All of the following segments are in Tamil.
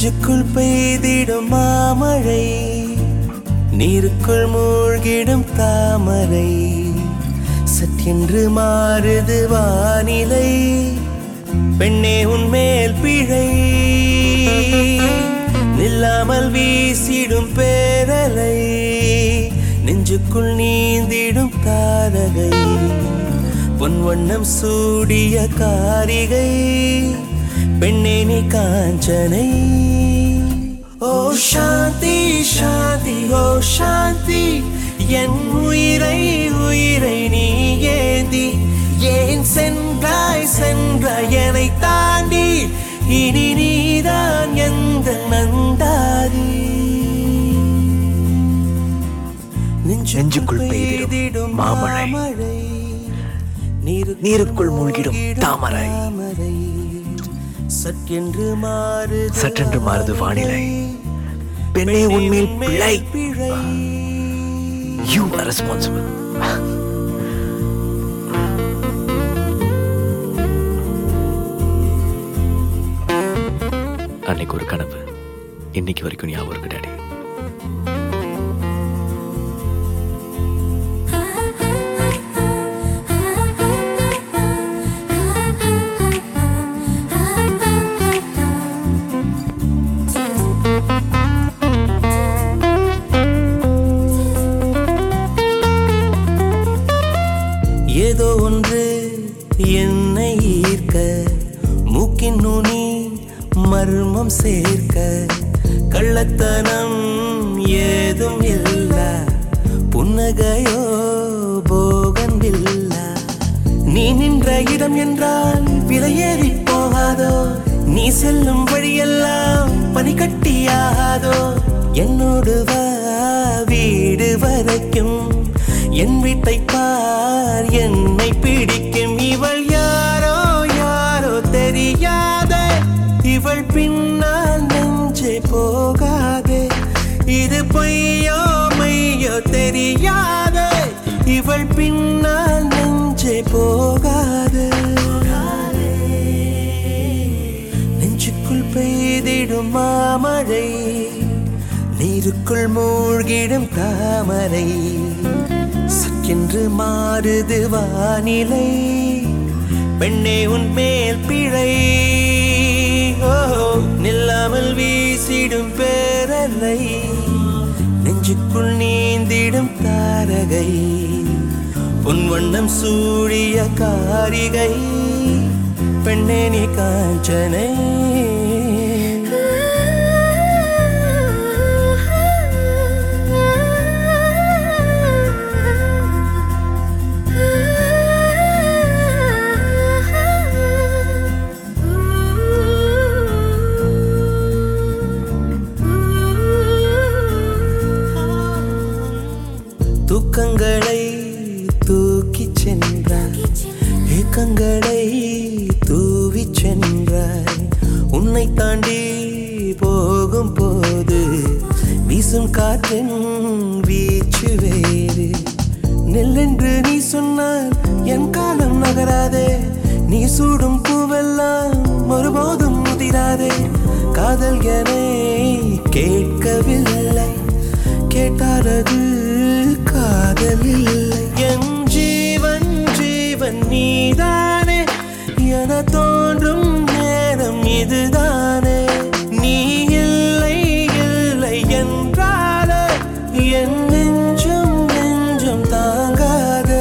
நெஞ்சுக்குள் பெய்திடும் மாமழை நீருக்குள் மூழ்கிடும் தாமரை சற்றென்று மாறுது வானிலை பெண்ணே உன்மேல் பிழை நில்லாமல் வீசிடும் பேரலை நெஞ்சுக்குள் நீந்திடும் தாரகை பொன் வண்ணம் சூடிய காரிகை பெண்ணே நீ காஞ்சனை ஓ சாந்தி சாந்தி ஓ சாந்தி என் உயிரை உயிரை நீ ஏந்தி ஏன் சென்றாய் சென்றாய் என்னை தாண்டி இனி நீதான் எந்த நந்தாரி நெஞ்சுக்குள் பெய்திடும் மாமழை. நீருக்குள் மூழ்கிடும் தாமரை. சற்றென்று மாறு சற்றென்று மாறுது வானிலை. பெண்ணே உன்மேல் பிழை. யூ ஆர் ரெஸ்பான்சிபிள் அன்னைக்கு ஒரு கனவு இன்னைக்கு வரைக்கும் ஞாபகம் இருக்கு டாடி ஏதோ ஒன்று என்னை ஈர்க்க மூக்கின் நுனி மர்மம் சேர்க்க கள்ளத்தனம் ஏதும் இல்ல புன்னகையோ போகன் இல்ல நீ நின்ற இடம் என்றால் விலையேறி போகாதோ நீ செல்லும் வழியெல்லாம் பனிக்கட்டியாகாதோ என்னோடு வா வீடு வரைக்கும் என் வீட்டை பார் என்னை பிடிக்கும் இவள் யாரோ யாரோ தெரியாத இவள் பின்னால் நெஞ்சே போகாதே இது பொய்யோ மையோ தெரியாத இவள் பின்னால் நெஞ்சே போகாதே நெஞ்சுக்குள் பெய்திடும் மாமழை நீருக்குள் மூழ்கிடும் தாமரை சக்கென்று மாறுது வானிலை பெண்ணே உன் மேல் பிழை ஓ நில்லாமல் வீசிடும் பேரலை நெஞ்சுக்குள் நீந்திடும் தாரகை பொன் வண்ணம் சூடிய காரிகை பெண்ணே நீ காஞ்சனை தூக்கங்களை தூக்கிச் சென்றாய் ஏக்கங்களை தூவிச் சென்றாய் உன்னை தாண்டி போகும் போது வீசும் காற்றின் வீச்சு வேறு நெல்லென்று நீ சொன்னால் என் காலம் நகராதே நீ சூடும் பூவெல்லாம் ஒருபோதும் முதிராதே காதல் என கேட்கவில்லை கேட்டாரது காதல் இல்லை என் ஜீவன் ஜீவன் நீதானே என தோன்றும் நேரம் இதுதானே நீ இல்லை இல்லை என்றால என் நெஞ்சம் நெஞ்சம் தாங்காதே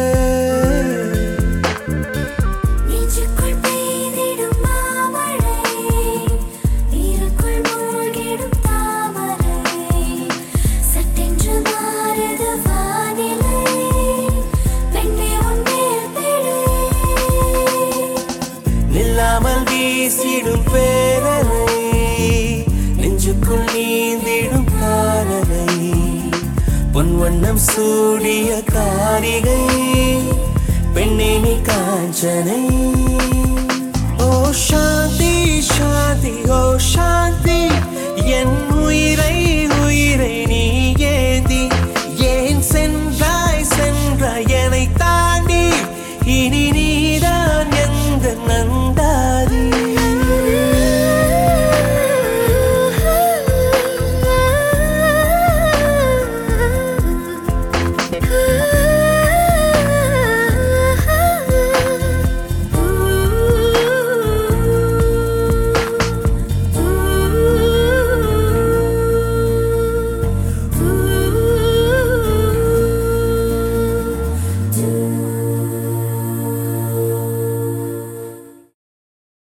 நெஞ்சுக்குள் பெய்திடும் மாமழை நீருக்குள் மூழ்கிடும் தாமரை சட்டென்று மாறுது வானிலை பெண்ணே உன் மேல் பிழை நில்லாமல் வீசிடும் பேரலை நெஞ்சுக்குள் நீந்திடும் காரலை பொன் வண்ணம் சூடிய காரிகை பெண்ணே நீ காஞ்சனை ஓ சாந்தி சாந்தி ஓ சாந்தி என் உயிரை